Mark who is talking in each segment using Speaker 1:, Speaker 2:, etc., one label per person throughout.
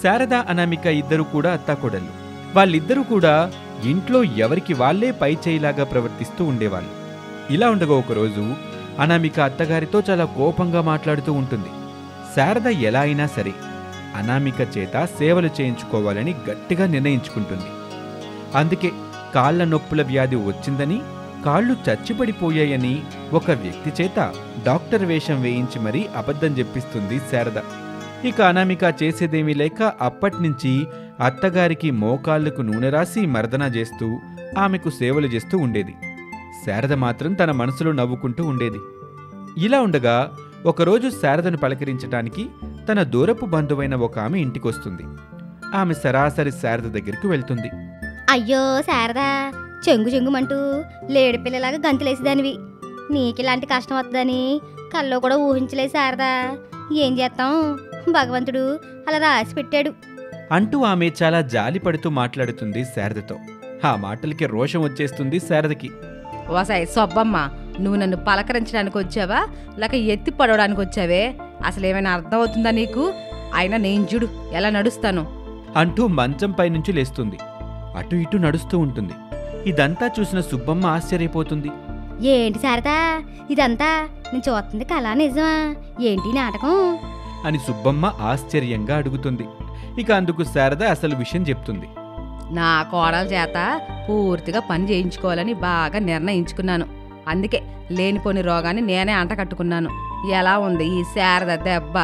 Speaker 1: శారద అనామిక ఇద్దరు కూడా అత్తాకోడళ్ళు వాళ్ళిద్దరూ కూడా ఇంట్లో ఎవరికి వాళ్ళే పై చేయిలాగా ప్రవర్తిస్తూ ఉండేవాళ్ళు ఇలా ఉండగా ఒకరోజు అనామిక అత్తగారితో చాలా కోపంగా మాట్లాడుతూ ఉంటుంది శారద ఎలా అయినా సరే అనామిక చేత సేవలు చేయించుకోవాలని గట్టిగా నిర్ణయించుకుంటుంది అందుకే కాళ్ల నొప్పుల వ్యాధి వచ్చిందని కాళ్ళు చచ్చిపడిపోయాయని ఒక వ్యక్తి చేత డాక్టర్ వేషం వేయించి మరీ అబద్ధం చెప్పిస్తుంది శారద ఇక అనామిక చేసేదేమీ లేక అప్పట్నుంచి అత్తగారికి మోకాళ్లకు నూనె రాసి మర్దన చేస్తూ ఆమెకు సేవలు చేస్తూ ఉండేది శారద మాత్రం తన మనసులో నవ్వుకుంటూ ఉండేది ఇలా ఉండగా ఒకరోజు శారదను పలకరించటానికి తన దూరపు బంధువైన ఒక ఆమె ఇంటికొస్తుంది ఆమె సరాసరి శారద దగ్గరికి వెళ్తుంది
Speaker 2: అయ్యో శారదా చెంగు చెంగుమంటూ లేడి పిల్లలాగా గంతులేసేదానివి నీకిలాంటి కష్టం వస్తుందని కల్లో కూడా ఊహించలేదు శారదా ఏం చేస్తాం భగవంతుడు అలా రాసి పెట్టాడు
Speaker 1: అంటూ ఆమె చాలా జాలి పడుతూ మాట్లాడుతుంది శారదతో ఆ మాటలకి రోషం వచ్చేస్తుంది శారదకి
Speaker 3: ఓసాయి సొబ్బమ్మ నువ్వు నన్ను పలకరించడానికి వచ్చావా లేక ఎత్తి పడవడానికి వచ్చావే అసలు ఏమైనా అర్థం అవుతుందా నీకు అయినా నేను చూడు ఎలా నడుస్తాను
Speaker 1: అంటూ మంచంపై నుంచి లేస్తుంది అటు ఇటు నడుస్తూ ఉంటుంది ఇదంతా చూసిన సుబ్బమ్మ ఆశ్చర్యపోతుంది
Speaker 2: ఏంటి శారదా ఇదంతా నేను చూస్తుంది కళా నిజమా ఏంటి ఈ నాటకం
Speaker 1: అని సుబ్బమ్మ ఆశ్చర్యంగా అడుగుతుంది ఇక అందుకు శారద అసలు విషయం చెప్తుంది
Speaker 3: నా కోడల చేత పూర్తిగా పని చేయించుకోవాలని బాగా నిర్ణయించుకున్నాను అందుకే లేనిపోని రోగాన్ని నేనే అంట కట్టుకున్నాను ఎలా ఉంది ఈ శారద దెబ్బ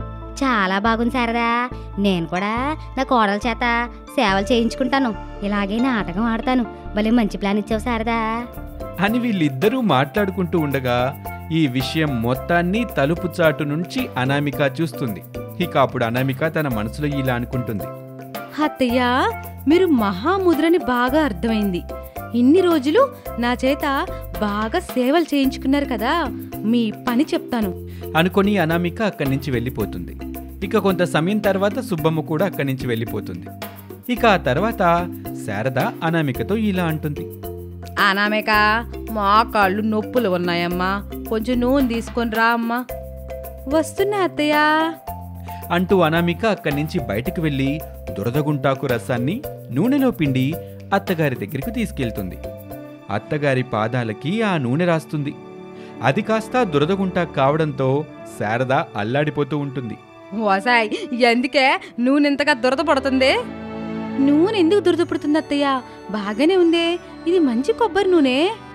Speaker 2: చాలా బాగుంది శారదా నేను కూడా నా కోడల చేత సేవలు చేయించుకుంటాను ఇలాగే నాటకం ఆడతాను భలే మంచి ప్లాన్ ఇచ్చావు శారదా
Speaker 1: అని వీళ్ళిద్దరూ మాట్లాడుకుంటూ ఉండగా ఈ విషయం మొత్తాన్ని తలుపు చాటు నుంచి అనామిక చూస్తుంది ఇక అప్పుడు అనామిక తన మనసులో ఇలా అనుకుంటుంది
Speaker 3: అత్తయ్య మీరు మహాముద్రని బాగా అర్థమైంది ఇన్ని రోజులు నా చేత బాగా సేవలు చేయించుకున్నారు కదా మీ పని చెప్తాను
Speaker 1: అనుకొని అనామిక అక్కడి నుంచి వెళ్ళిపోతుంది ఇక కొంత సమయం తర్వాత సుబ్బమ్మ కూడా అక్కడి నుంచి వెళ్ళిపోతుంది ఇక ఆ తర్వాత శారద అనామికతో ఇలా అంటుంది
Speaker 3: అనామేక మా కాళ్ళు నొప్పులు ఉన్నాయమ్మా కొంచెం నూనె తీసుకొని రా అమ్మా వస్తున్నా అత్తయ్య
Speaker 1: అంటూ అనామిక అక్కడి నుంచి బయటకు వెళ్ళి దురదగుంటాకు రసాన్ని నూనెలో పిండి అత్తగారి దగ్గరికి తీసుకెళ్తుంది అత్తగారి పాదాలకి ఆ నూనె రాస్తుంది అది కాస్త దురదగుంటాకు కావడంతో శారద అల్లాడిపోతూ ఉంటుంది
Speaker 3: ఓసాయ్ ఎందుకే నూనె ఇంతగా దురద పడుతుంది నూనె ఎందుకు దురద పడుతుంది అత్తయ్య బాగానే ఉందే ఇది మంచి కొబ్బరి నూనె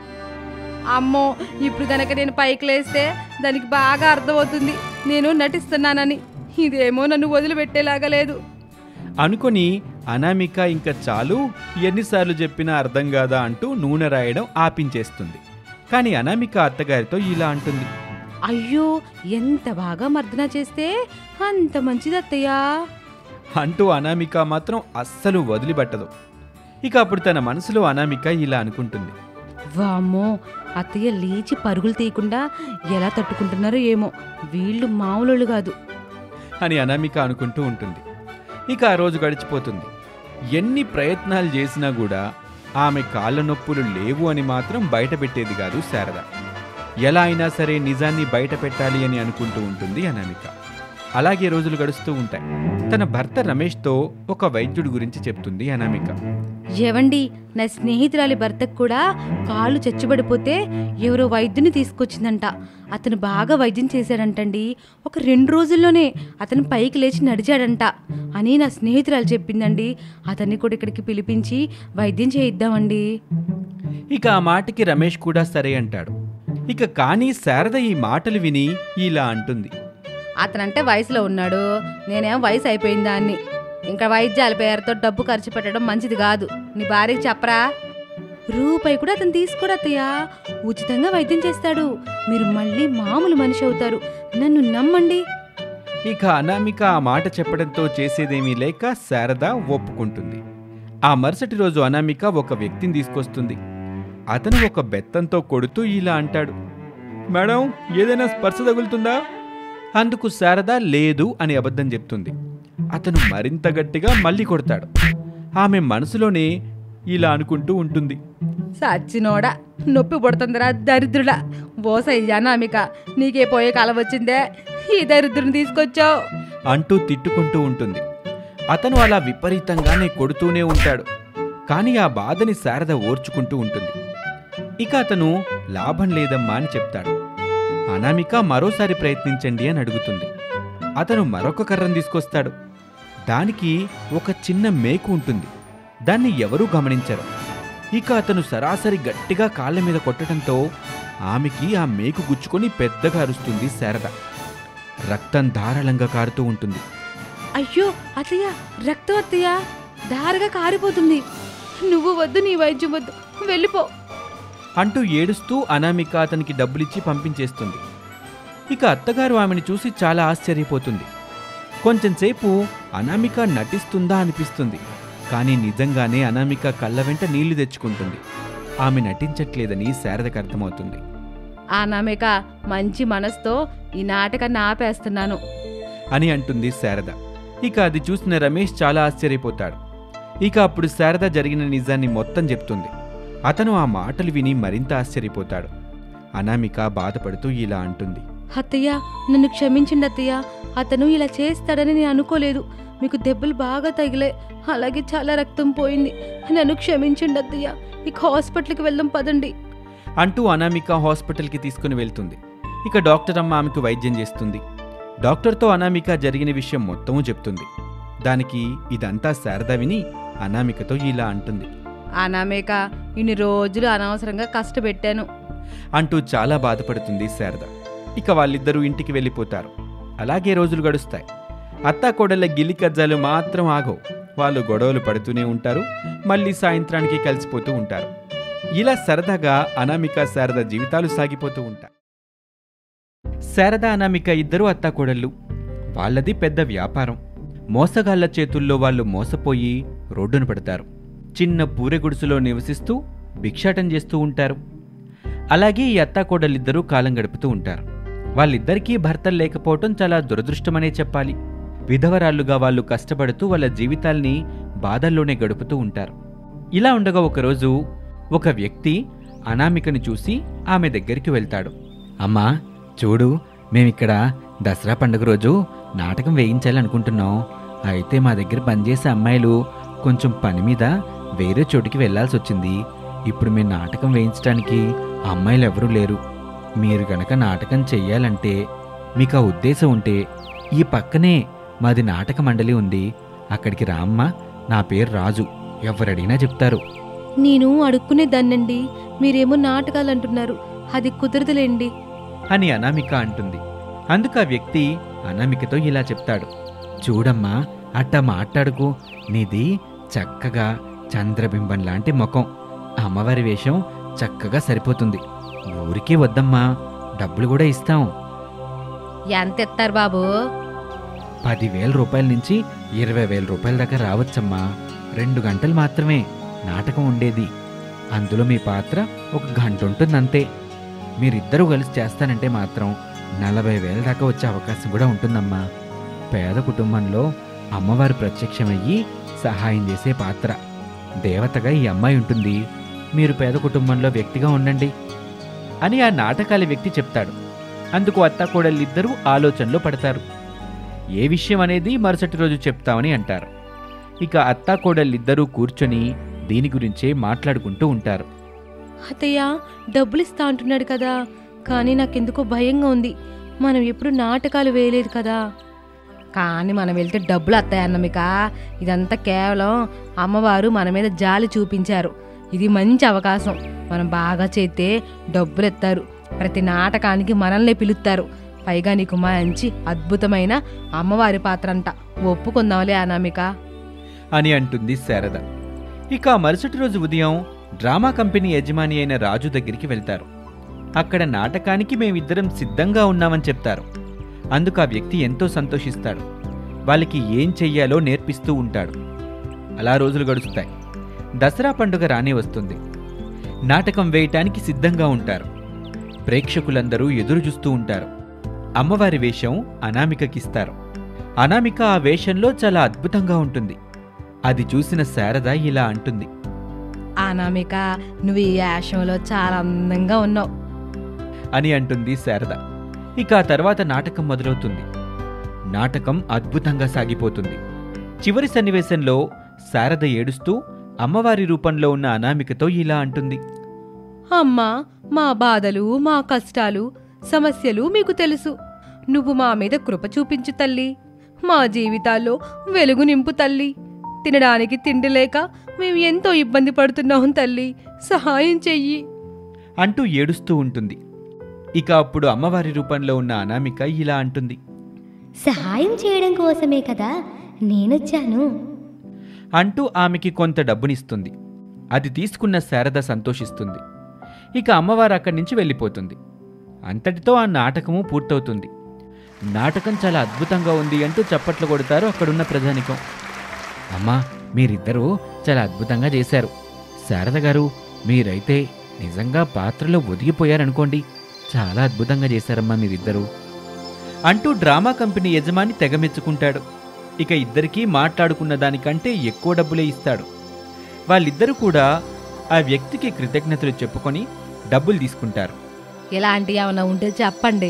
Speaker 3: అమ్మో ఇప్పుడు గనక నేను పైకి లేస్తే దానికి బాగా అర్థమవుతుంది నేను నటిస్తున్నానని ఇదేమో నన్ను వదిలిపెట్టేలాగా లేదు
Speaker 1: అనుకొని అనామిక ఇంకా చాలు ఎన్నిసార్లు చెప్పినా అర్థం కాదా అంటూ నూనె రాయడం ఆపించేస్తుంది కానీ అనామిక అత్తగారితో ఇలా అంటుంది
Speaker 3: అయ్యో ఎంత బాగా మర్దన చేస్తే అంత మంచిది అత్తయ్యా
Speaker 1: అంటూ అనామిక మాత్రం అస్సలు వదిలిపెట్టదు ఇక అప్పుడు తన మనసులో అనామిక ఇలా అనుకుంటుంది
Speaker 3: వామ్మో అత్తయ్య లేచి పరుగులు తీయకుండా ఎలా తట్టుకుంటున్నారో ఏమో వీళ్ళు మామూలు కాదు
Speaker 1: అని అనామిక అనుకుంటూ ఉంటుంది ఇక ఆ రోజు గడిచిపోతుంది ఎన్ని ప్రయత్నాలు చేసినా కూడా ఆమె కాళ్ళ నొప్పులు లేవు అని మాత్రం బయట పెట్టేది కాదు శారద ఎలా అయినా సరే నిజాన్ని బయట పెట్టాలి అని అనుకుంటూ ఉంటుంది అనామిక అలాగే రోజులు గడుస్తూ ఉంటాయి తన భర్త రమేష్తో ఒక వైద్యుడి గురించి చెప్తుంది అనామిక
Speaker 3: ఏవండి నా స్నేహితురాలి భర్తకు కూడా కాళ్ళు చచ్చుబడిపోతే ఎవరో వైద్యుని తీసుకొచ్చిందంట అతను బాగా వైద్యం చేశాడంటండి ఒక రెండు రోజుల్లోనే అతను పైకి లేచి నడిచాడంట అని నా స్నేహితురాలు చెప్పిందండి అతన్ని కూడా ఇక్కడికి పిలిపించి వైద్యం చేయిద్దామండి
Speaker 1: ఇక ఆ మాటకి రమేష్ కూడా సరే అంటాడు ఇక కానీ శారద ఈ మాటలు విని ఇలా అంటుంది
Speaker 3: అతనంటే వయసులో ఉన్నాడు నేనేం వయసు అయిపోయిందా అని ఇంకా వైద్యాల పేరుతో డబ్బు ఖర్చు పెట్టడం మంచిది కాదు నీ భార్యకి చెప్పరా రూపాయి కూడా అతను తీసుకోడు అత్తయ్య ఉచితంగా వైద్యం చేస్తాడు మీరు మళ్ళీ మామూలు మనిషి అవుతారు నన్ను నమ్మండి
Speaker 1: ఇక అనామిక ఆ మాట చెప్పడంతో చేసేదేమీ లేక శారద ఒప్పుకుంటుంది ఆ మరుసటి రోజు అనామిక ఒక వ్యక్తిని తీసుకొస్తుంది అతను ఒక బెత్తంతో కొడుతూ ఇలా అంటాడు మేడం ఏదైనా స్పర్శ తగులుతుందా అందుకు శారద లేదు అని అబద్ధం చెప్తుంది అతను మరింత గట్టిగా మళ్ళీ కొడతాడు ఆమె మనసులోనే ఇలా అనుకుంటూ ఉంటుంది
Speaker 3: సచ్చినోడా నొప్పి పుడుతుందిరా దరిద్రుడా బోసయ్యా నామిక నీకే పోయే కాలం వచ్చిందే ఈ దరిద్రుని తీసుకొచ్చావు
Speaker 1: అంటూ తిట్టుకుంటూ ఉంటుంది అతను అలా విపరీతంగానే కొడుతూనే ఉంటాడు కానీ ఆ బాధని శారద ఓర్చుకుంటూ ఉంటుంది ఇక అతను లాభం లేదమ్మా అని చెప్తాడు అనామిక మరోసారి ప్రయత్నించండి అని అడుగుతుంది అతను మరొక కర్రను తీసుకొస్తాడు దానికి ఒక చిన్న మేకు ఉంటుంది దాన్ని ఎవరూ గమనించరు ఇక అతను సరాసరి గట్టిగా కాళ్ళ మీద కొట్టడంతో ఆమెకి ఆ మేకు గుచ్చుకొని పెద్దగా అరుస్తుంది శారద రక్తం ధారాళంగా కారుతూ ఉంటుంది
Speaker 3: అయ్యో అత్తయ్య రక్తం అత్తయ్య దారగా కారిపోతుంది నువ్వు వద్దు నీ వైద్యం వద్దు వెళ్ళిపో
Speaker 1: అంటూ ఏడుస్తూ అనామిక అతనికి డబ్బులిచ్చి పంపించేస్తుంది ఇక అత్తగారు ఆమెను చూసి చాలా ఆశ్చర్యపోతుంది కొంచెంసేపు అనామిక నటిస్తుందా అనిపిస్తుంది కానీ నిజంగానే అనామిక కళ్ళ వెంట నీళ్లు తెచ్చుకుంటుంది ఆమె నటించట్లేదని శారదకు అర్థమవుతుంది
Speaker 3: ఆ నామేక మంచి మనసుతో ఈ నాటకాన్ని ఆపేస్తున్నాను
Speaker 1: అని అంటుంది శారద ఇక అది చూసిన రమేష్ చాలా ఆశ్చర్యపోతాడు ఇక అప్పుడు శారద జరిగిన నిజాన్ని మొత్తం చెప్తుంది అతను ఆ మాటలు విని మరింత ఆశ్చర్యపోతాడు అనామిక బాధపడుతూ ఇలా అంటుంది
Speaker 3: అత్తయ్య నన్ను క్షమించండి అత్తయ్య అతను ఇలా చేస్తాడని నేను అనుకోలేదు మీకు దెబ్బలు బాగా తగిలే అలాగే చాలా రక్తం పోయింది నన్ను క్షమించండి అత్తయ్య ఇక హాస్పిటల్కి వెళ్దాం పదండి
Speaker 1: అంటూ అనామిక హాస్పిటల్కి తీసుకుని వెళ్తుంది ఇక డాక్టర్ అమ్మ ఆమెకు వైద్యం చేస్తుంది డాక్టర్తో అనామిక జరిగిన విషయం మొత్తము చెప్తుంది దానికి ఇదంతా శారద విని అనామికతో ఇలా అంటుంది
Speaker 3: అనామేక ఇన్ని రోజులు అనవసరంగా కష్టపెట్టాను
Speaker 1: అంటూ చాలా బాధపడుతుంది శారద ఇక వాళ్ళిద్దరూ ఇంటికి వెళ్ళిపోతారు అలాగే రోజులు గడుస్తాయి అత్తా కోడళ్ళ గిల్లి కజ్జాలు మాత్రం ఆగవు వాళ్ళు గొడవలు పడుతూనే ఉంటారు మళ్ళీ సాయంత్రానికి కలిసిపోతూ ఉంటారు ఇలా సరదాగా అనామిక శారద జీవితాలు సాగిపోతూ ఉంటాయి శారద అనామిక ఇద్దరు అత్తా కోడళ్ళు వాళ్ళది పెద్ద వ్యాపారం మోసగాళ్ల చేతుల్లో వాళ్ళు మోసపోయి రోడ్డున పడతారు చిన్న పూరె గుడిసెలో నివసిస్తూ భిక్షాటం చేస్తూ ఉంటారు అలాగే ఈ అత్తాకోడలిద్దరూ కాలం గడుపుతూ ఉంటారు వాళ్ళిద్దరికీ భర్తలు లేకపోవటం చాలా దురదృష్టమనే చెప్పాలి విధవరాళ్లుగా వాళ్ళు కష్టపడుతూ వాళ్ళ జీవితాల్ని బాధల్లోనే గడుపుతూ ఉంటారు ఇలా ఉండగా ఒకరోజు ఒక వ్యక్తి అనామికను చూసి ఆమె దగ్గరికి వెళ్తాడు అమ్మా చూడు మేమిక్కడ దసరా పండుగ రోజు నాటకం వేయించాలనుకుంటున్నాం అయితే మా దగ్గర పనిచేసే అమ్మాయిలు కొంచెం పని మీద వేరే చోటికి వెళ్లాల్సి వచ్చింది ఇప్పుడు మేము నాటకం వేయించడానికి అమ్మాయిలు ఎవరూ లేరు మీరు గనక నాటకం చెయ్యాలంటే మీకు ఆ ఉద్దేశం ఉంటే ఈ పక్కనే మాది నాటక మండలి ఉంది అక్కడికి రామ్మా నా పేరు రాజు ఎవరడిగినా చెప్తారు
Speaker 3: నేను అడుక్కునే దాన్నండి మీరేమో నాటకాలు అంటున్నారు అది కుదరదులేండి
Speaker 1: అని అనామిక అంటుంది అందుకు ఆ వ్యక్తి అనామికతో ఇలా చెప్తాడు చూడమ్మా అట్టా మాట్లాడుకు నీది చక్కగా చంద్రబింబం లాంటి ముఖం అమ్మవారి వేషం చక్కగా సరిపోతుంది ఊరికే వద్దమ్మా డబ్బులు కూడా ఇస్తాం
Speaker 3: ఎంత ఎత్తారు బాబు
Speaker 1: పదివేల రూపాయల నుంచి ఇరవై వేల రూపాయల దాకా రావచ్చమ్మా రెండు గంటలు మాత్రమే నాటకం ఉండేది అందులో మీ పాత్ర ఒక గంట ఉంటుందంతే మీరిద్దరూ కలిసి చేస్తానంటే మాత్రం నలభై వేల దాకా వచ్చే అవకాశం కూడా ఉంటుందమ్మా పేద కుటుంబంలో అమ్మవారు ప్రత్యక్షమయ్యి సహాయం చేసే పాత్ర దేవతగా ఈ అమ్మాయి ఉంటుంది మీరు పేద కుటుంబంలో వ్యక్తిగా ఉండండి అని ఆ నాటకాల వ్యక్తి చెప్తాడు అందుకు అత్తాకోడళ్ళిద్దరూ ఆలోచనలో పడతారు ఏ విషయం అనేది మరుసటి రోజు చెప్తామని అంటారు ఇక అత్తాకోడళ్ళిద్దరూ కూర్చొని దీని గురించే మాట్లాడుకుంటూ ఉంటారు
Speaker 3: అత్తయ్య డబ్బులు ఇస్తా అంటున్నాడు కదా కానీ నాకెందుకో భయంగా ఉంది మనం ఎప్పుడు నాటకాలు వేయలేదు కదా కానీ మనం వెళ్తే డబ్బులు అత్తాయన్నమిక ఇదంతా కేవలం అమ్మవారు మన మీద జాలి చూపించారు ఇది మంచి అవకాశం మనం బాగా చేస్తే డబ్బులు ఎత్తారు ప్రతి నాటకానికి మనల్ని పిలుస్తారు పైగా నీకు మంచి అద్భుతమైన అమ్మవారి పాత్ర అంట ఒప్పుకుందాంలే అనామిక
Speaker 1: అని అంటుంది శారద ఇక ఆ మరుసటి రోజు ఉదయం డ్రామా కంపెనీ యజమాని అయిన రాజు దగ్గరికి వెళ్తారు అక్కడ నాటకానికి మేమిద్దరం సిద్ధంగా ఉన్నామని చెప్తారు అందుకు ఆ వ్యక్తి ఎంతో సంతోషిస్తాడు వాళ్ళకి ఏం చెయ్యాలో నేర్పిస్తూ ఉంటాడు అలా రోజులు గడుస్తాయి దసరా పండుగ రానే వస్తుంది నాటకం వేయటానికి సిద్ధంగా ఉంటారు ప్రేక్షకులందరూ ఎదురు చూస్తూ ఉంటారు అమ్మవారి వేషం అనామికకిస్తారు అనామిక ఆ వేషంలో చాలా అద్భుతంగా ఉంటుంది అది చూసిన శారద ఇలా అంటుంది
Speaker 3: అనామిక నువ్వు ఈ యాషంలో చాలా అందంగా ఉన్నావు
Speaker 1: అని అంటుంది శారద ఇక ఆ తర్వాత నాటకం మొదలవుతుంది నాటకం అద్భుతంగా సాగిపోతుంది చివరి సన్నివేశంలో శారద ఏడుస్తూ అమ్మవారి రూపంలో ఉన్న అనామికతో ఇలా అంటుంది
Speaker 3: అమ్మా మా బాధలు మా కష్టాలు సమస్యలు మీకు తెలుసు నువ్వు మా మీద కృప చూపించు తల్లి మా జీవితాల్లో వెలుగు నింపు తల్లి తినడానికి తిండి లేక మేము ఎంతో ఇబ్బంది పడుతున్నాం తల్లి సహాయం చెయ్యి
Speaker 1: అంటూ ఏడుస్తూ ఉంటుంది ఇక అప్పుడు అమ్మవారి రూపంలో ఉన్న అనామిక ఇలా అంటుంది
Speaker 2: సహాయం చేయడం కోసమే కదా నేనొచ్చాను
Speaker 1: అంటూ ఆమెకి కొంత డబ్బునిస్తుంది అది తీసుకున్న శారద సంతోషిస్తుంది ఇక అమ్మవారు అక్కడి నుంచి వెళ్ళిపోతుంది అంతటితో ఆ నాటకము పూర్తవుతుంది నాటకం చాలా అద్భుతంగా ఉంది అంటూ చప్పట్లు కొడతారు అక్కడున్న ప్రజానికం అమ్మా మీరిద్దరూ చాలా అద్భుతంగా చేశారు శారద గారు మీరైతే నిజంగా పాత్రలో ఒదిగిపోయారనుకోండి చాలా అద్భుతంగా చేశారమ్మా మీరిద్దరూ అంటూ డ్రామా కంపెనీ యజమాని తెగమెచ్చుకుంటాడు ఇక ఇద్దరికీ మాట్లాడుకున్న దానికంటే ఎక్కువ డబ్బులే ఇస్తాడు వాళ్ళిద్దరూ కూడా ఆ వ్యక్తికి కృతజ్ఞతలు చెప్పుకొని డబ్బులు తీసుకుంటారు
Speaker 3: ఇలాంటి ఏమైనా ఉంటే చెప్పండి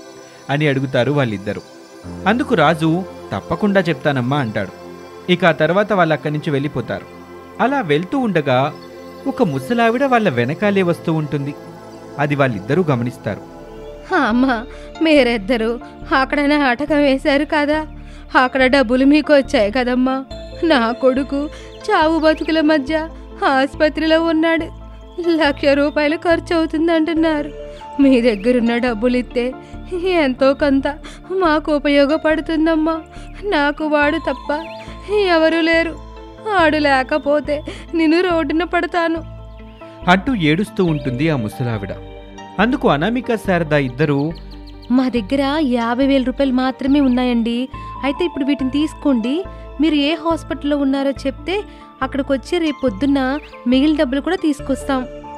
Speaker 1: అని అడుగుతారు వాళ్ళిద్దరూ అందుకు రాజు తప్పకుండా చెప్తానమ్మా అంటాడు ఇక ఆ తర్వాత వాళ్ళు అక్కడి నుంచి వెళ్ళిపోతారు అలా వెళ్తూ ఉండగా ఒక ముసలావిడ వాళ్ళ వెనకాలే వస్తూ ఉంటుంది అది వాళ్ళిద్దరూ గమనిస్తారు
Speaker 3: అమ్మా మీరిద్దరు అక్కడ నాటకం వేశారు కదా అక్కడ డబ్బులు మీకు వచ్చాయి కదమ్మా నా కొడుకు చావు బతుకుల మధ్య ఆసుపత్రిలో ఉన్నాడు లక్ష రూపాయలు ఖర్చు అవుతుంది అంటున్నారు మీ దగ్గరున్న డబ్బులు ఇస్తే ఎంతో కొంత మాకు ఉపయోగపడుతుందమ్మా నాకు వాడు తప్ప ఎవరు లేరు ఆడు లేకపోతే నేను రోడ్డున పడతాను
Speaker 1: అంటూ ఏడుస్తూ ఉంటుంది ఆ ముసలావిడ అందుకు అనామిక శారద ఇద్దరూ
Speaker 3: మా దగ్గర యాభై వేల రూపాయలు మాత్రమే ఉన్నాయండి అయితే ఇప్పుడు వీటిని తీసుకోండి మీరు ఏ హాస్పిటల్లో ఉన్నారో చెప్తే అక్కడికి వచ్చి రేపు పొద్దున్న మిగిలిన డబ్బులు కూడా తీసుకొస్తాం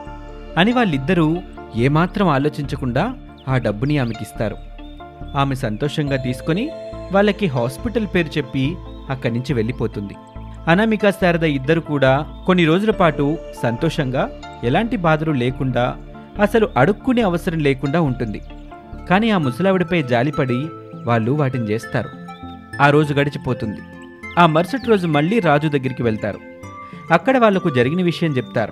Speaker 1: అని వాళ్ళిద్దరూ ఏమాత్రం ఆలోచించకుండా ఆ డబ్బుని ఆమెకిస్తారు ఆమె సంతోషంగా తీసుకొని వాళ్ళకి హాస్పిటల్ పేరు చెప్పి అక్కడి నుంచి వెళ్ళిపోతుంది అనామిక శారద ఇద్దరు కూడా కొన్ని రోజుల పాటు సంతోషంగా ఎలాంటి బాధలు లేకుండా అసలు అడుక్కునే అవసరం లేకుండా ఉంటుంది కానీ ఆ ముసలావిడిపై జాలిపడి వాళ్ళు వాటిని చేస్తారు ఆ రోజు గడిచిపోతుంది ఆ మరుసటి రోజు మళ్ళీ రాజు దగ్గరికి వెళ్తారు అక్కడ వాళ్లకు జరిగిన విషయం చెప్తారు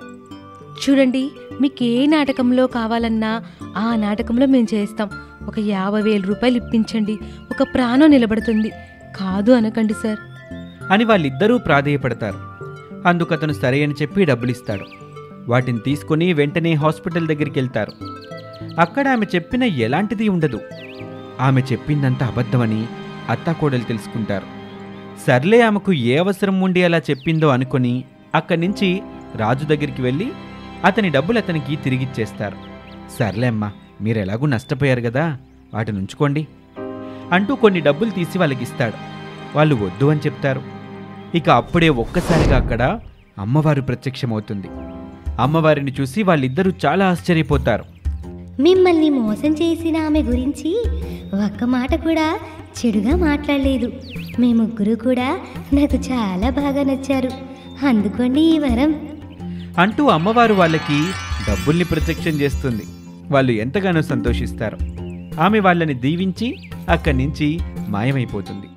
Speaker 3: చూడండి మీకు ఏ నాటకంలో కావాలన్నా ఆ నాటకంలో మేము చేస్తాం ఒక యాభై వేల రూపాయలు ఇప్పించండి ఒక ప్రాణం నిలబడుతుంది కాదు అనకండి సార్
Speaker 1: అని వాళ్ళిద్దరూ ప్రాధేయపడతారు అందుకతను సరే అని చెప్పి డబ్బులిస్తాడు వాటిని తీసుకుని వెంటనే హాస్పిటల్ దగ్గరికి వెళ్తారు అక్కడ ఆమె చెప్పిన ఎలాంటిది ఉండదు ఆమె చెప్పిందంతా అబద్ధమని అత్తాకోడలు తెలుసుకుంటారు సర్లే ఆమెకు ఏ అవసరం ఉండి అలా చెప్పిందో అనుకొని అక్కడి నుంచి రాజు దగ్గరికి వెళ్ళి అతని డబ్బులు అతనికి తిరిగిచ్చేస్తారు సర్లే అమ్మా మీరు ఎలాగూ నష్టపోయారు కదా వాటిని ఉంచుకోండి అంటూ కొన్ని డబ్బులు తీసి వాళ్ళకి ఇస్తాడు వాళ్ళు వద్దు అని చెప్తారు ఇక అప్పుడే ఒక్కసారిగా అక్కడ అమ్మవారు ప్రత్యక్షమవుతుంది అమ్మవారిని చూసి వాళ్ళిద్దరూ చాలా ఆశ్చర్యపోతారు
Speaker 2: మిమ్మల్ని మోసం చేసిన ఆమె గురించి ఒక్క మాట కూడా చెడుగా మాట్లాడలేదు మీ ముగ్గురు కూడా నాకు చాలా బాగా నచ్చారు అందుకోండి ఈ వరం
Speaker 1: అంటూ అమ్మవారు వాళ్ళకి డబ్బుల్ని ప్రత్యక్షం చేస్తుంది వాళ్ళు ఎంతగానో సంతోషిస్తారు ఆమె వాళ్ళని దీవించి అక్కడి నుంచి మాయమైపోతుంది